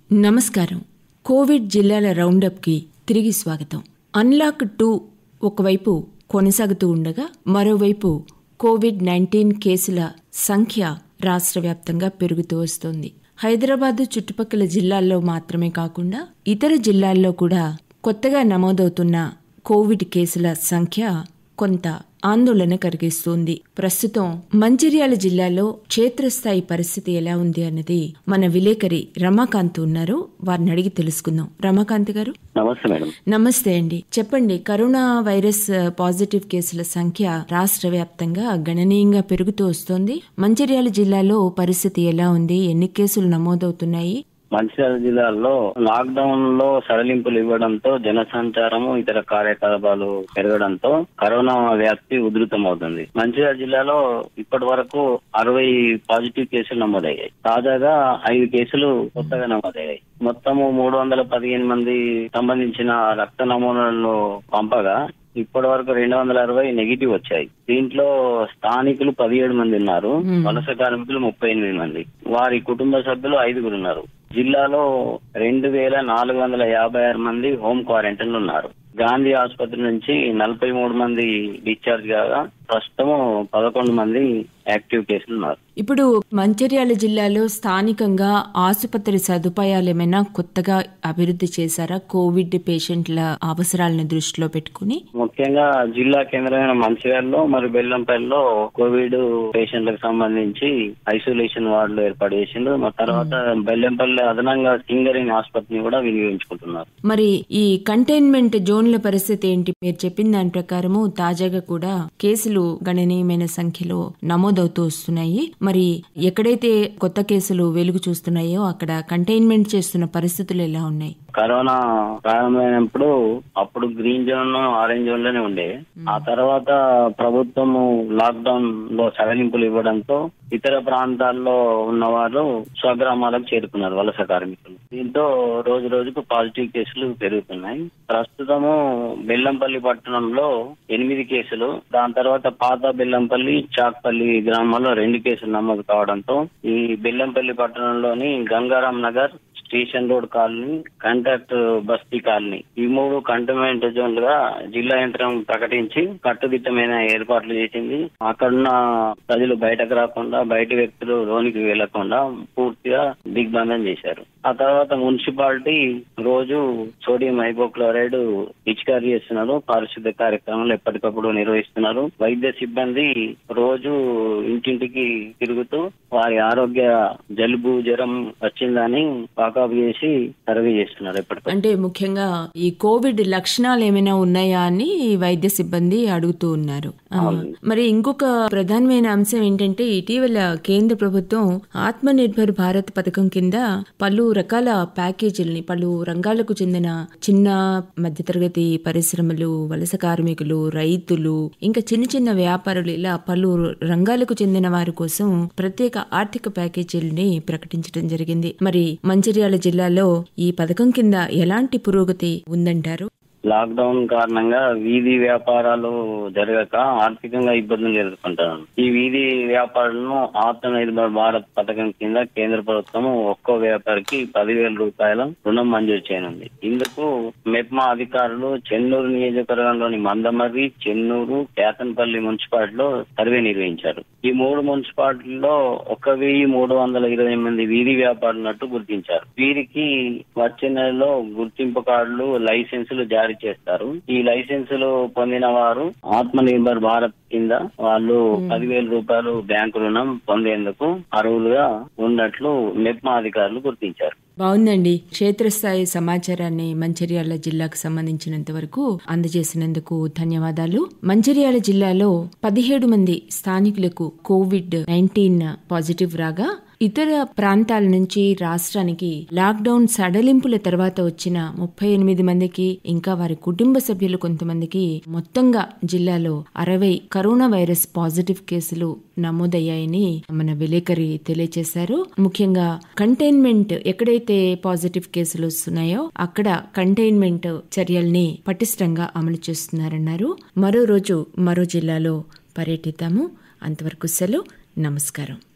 నమస్కారం కోవిడ్ జిల్లాల రౌండప్కి తిరిగి స్వాగతం అన్లాక్ టూ ఒకవైపు కొనసాగుతూ ఉండగా మరోవైపు కోవిడ్ నైన్టీన్ కేసుల సంఖ్య రాష్ట్ర వ్యాప్తంగా పెరుగుతూ వస్తోంది హైదరాబాద్ చుట్టుపక్కల జిల్లాల్లో మాత్రమే కాకుండా ఇతర జిల్లాల్లో కూడా కొత్తగా నమోదవుతున్న కోవిడ్ కేసుల సంఖ్య కొంత ఆందోళన కలిగిస్తోంది ప్రస్తుతం మంచిర్యాల జిల్లాలో క్షేత్రస్థాయి పరిస్థితి ఎలా ఉంది అన్నది మన విలేకరి రమాకాంత్ ఉన్నారు వారిని అడిగి తెలుసుకుందాం రమాకాంత్ గారు నమస్తే మేడం నమస్తే అండి చెప్పండి కరోనా వైరస్ పాజిటివ్ కేసుల సంఖ్య రాష్ట్ర వ్యాప్తంగా గణనీయంగా పెరుగుతూ వస్తోంది మంచిర్యాల జిల్లాలో పరిస్థితి ఎలా ఉంది ఎన్ని కేసులు నమోదవుతున్నాయి మంచిర్యాల జిల్లాలో లాక్డౌన్ లో సడలింపులు ఇవ్వడంతో జనసంచారము ఇతర కార్యకలాపాలు పెరగడంతో కరోనా వ్యాప్తి ఉధృతమవుతుంది మంచిర్యాల జిల్లాలో ఇప్పటి వరకు అరవై పాజిటివ్ కేసులు నమోదయ్యాయి తాజాగా ఐదు కేసులు కొత్తగా నమోదయ్యాయి మొత్తము మూడు వందల పదిహేను మంది సంబంధించిన రక్త నమూనాలను పంపగా ఇప్పటి వరకు రెండు వందల అరవై నెగిటివ్ వచ్చాయి దీంట్లో స్థానికులు పదిహేడు మంది ఉన్నారు వలస కార్మికులు ముప్పై ఎనిమిది మంది వారి కుటుంబ సభ్యులు ఐదుగురు ఉన్నారు జిల్లాలో రెండు వేల నాలుగు వందల యాభై ఆరు మంది హోమ్ క్వారంటైన్ ఉన్నారు గాంధీ ఆసుపత్రి నుంచి నలభై మూడు మంది డిశ్చార్జ్ కాగా ప్రస్తుతం పదకొండు మంది యాక్టివ్ కేసులు ఉన్నారు ఇప్పుడు మంచిర్యాల జిల్లాలో స్థానికంగా ఆసుపత్రి సదుపాయాలు ఏమైనా కొత్తగా అభివృద్ధి చేశారా కోవిడ్ పేషెంట్ల అవసరాలను దృష్టిలో పెట్టుకుని ముఖ్యంగా జిల్లా కేంద్రమైన మంచిర్యాలలో మరియు బెల్లంపల్లిలో కోవిడ్ పేషెంట్లకు సంబంధించి ఐసోలేషన్ వార్డులు ఏర్పాటు చేసిండ్రు మరి తర్వాత బెల్లంపల్లి అదనంగా సింగరేణి ఆసుపత్రిని కూడా వినియోగించుకుంటున్నారు మరి ఈ కంటైన్మెంట్ జోన్ల పరిస్థితి ఏంటి మీరు చెప్పిన దాని ప్రకారము తాజాగా కూడా కేసులు గణనీయమైన సంఖ్యలో నమోదవుతూ వస్తున్నాయి మరి ఎక్కడైతే కొత్త కేసులు వెలుగు చూస్తున్నాయో అక్కడ కంటైన్మెంట్ చేస్తున్న పరిస్థితులు ఎలా ఉన్నాయి కరోనా ప్రారంభమైనప్పుడు అప్పుడు గ్రీన్ జోన్ ఆరెంజ్ జోన్ లోనే ఉండే ఆ తర్వాత ప్రభుత్వము లాక్డౌన్ లో సడలింపులు ఇవ్వడంతో ఇతర ప్రాంతాల్లో ఉన్నవారు స్వగ్రామాలకు చేరుకున్నారు వలస కార్మికులు దీంతో రోజు రోజుకు పాజిటివ్ కేసులు పెరుగుతున్నాయి ప్రస్తుతము బెల్లంపల్లి పట్టణంలో ఎనిమిది కేసులు దాని తర్వాత పాత బెల్లంపల్లి చాక్పల్లి గ్రామాల్లో రెండు కేసులు నమోదు కావడంతో ఈ బెల్లంపల్లి పట్టణంలోని Gangaram Nagar station road colony contact బస్తీ కాలనీ ఈ మూడు కంటైన్మెంట్ జోన్లుగా జిల్లా యంత్రం ప్రకటించి కట్టుదిట్టమైన ఏర్పాట్లు చేసింది అక్కడున్న ప్రజలు బయటకు రాకుండా బయట వ్యక్తులు లోనికి వెళ్లకుండా పూర్తిగా దిగ్బంధం చేశారు ఆ తర్వాత మున్సిపాలిటీ రోజు సోడియం హైపోక్లోరైడ్ పిచికారీ చేస్తున్నారు పారిశుద్ధ్య కార్యక్రమాలు ఎప్పటికప్పుడు నిర్వహిస్తున్నారు వైద్య సిబ్బంది రోజు ఇంటింటికి తిరుగుతూ వారి ఆరోగ్య జలుబు జ్వరం వచ్చిందని వాకప్ చేసి సర్వే చేస్తున్నారు ఎప్పటికప్పుడు అంటే ముఖ్యంగా ఈ కోవిడ్ లక్షణాలు ఏమైనా ఉన్నాయా అని వైద్య సిబ్బంది అడుగుతూ ఉన్నారు ఆ, మరి ఇంకొక ప్రధానమైన అంశం ఏంటంటే ఇటీవల కేంద్ర ప్రభుత్వం ఆత్మ నిర్భర్ భారత్ పథకం కింద పలు రకాల ప్యాకేజీల్ని పలు రంగాలకు చెందిన చిన్న మధ్యతరగతి పరిశ్రమలు వలస కార్మికులు రైతులు ఇంకా చిన్న చిన్న వ్యాపారులు ఇలా పలు రంగాలకు చెందిన వారి కోసం ప్రత్యేక ఆర్థిక ప్యాకేజీల్ని ప్రకటించడం జరిగింది మరి మంచిర్యాల జిల్లాలో ఈ పథకం కింద ఎలాంటి పురోగతి ఉందంటారు లాక్డౌన్ కారణంగా వీధి వ్యాపారాలు జరగక ఆర్థికంగా ఇబ్బందులు ఎదుర్కొంటున్నారు ఈ వీధి వ్యాపారులను ఆత్మ నిర్భర్ భారత్ పథకం కింద కేంద్ర ప్రభుత్వం ఒక్కో వ్యాపారికి పదివేల రూపాయల రుణం మంజూరు చేయనుంది ఇందుకు మెప్మా అధికారులు చెన్నూరు నియోజకవర్గంలోని మందమర్రి చెన్నూరు కేతన్పల్లి మున్సిపాలిటీలో సర్వే నిర్వహించారు ఈ మూడు మున్సిపాలిటీల్లో ఒక వెయ్యి మూడు వందల ఇరవై మంది వీధి వ్యాపారులున్నట్టు గుర్తించారు వీరికి వచ్చే నెలలో గుర్తింపు కార్డులు లైసెన్సులు జారీ చేస్తారు ఈ లైసెన్సులు పొందిన వారు ఆత్మ నిర్భర్ భారత్ కింద వాళ్ళు పదివేల రూపాయలు బ్యాంకు రుణం పొందేందుకు అర్హులుగా ఉన్నట్లు మెప్మా అధికారులు గుర్తించారు బాగుందండి క్షేత్రస్థాయి సమాచారాన్ని మంచిర్యాల జిల్లాకు సంబంధించినంత వరకు అందజేసినందుకు ధన్యవాదాలు మంచిర్యాల జిల్లాలో పదిహేడు మంది స్థానికులకు కోవిడ్ నైన్టీన్ పాజిటివ్ రాగా ఇతర ప్రాంతాల నుంచి రాష్ట్రానికి లాక్డౌన్ సడలింపుల తర్వాత వచ్చిన ముప్పై ఎనిమిది మందికి ఇంకా వారి కుటుంబ సభ్యులు కొంతమందికి మొత్తంగా జిల్లాలో అరవై కరోనా వైరస్ పాజిటివ్ కేసులు నమోదయ్యాయని మన విలేకరి తెలియజేశారు ముఖ్యంగా కంటైన్మెంట్ ఎక్కడైతే పాజిటివ్ కేసులు వస్తున్నాయో అక్కడ కంటైన్మెంట్ చర్యల్ని పటిష్టంగా అమలు చేస్తున్నారన్నారు మరో రోజు మరో జిల్లాలో పర్యటిద్దాము అంతవరకు సెలవు నమస్కారం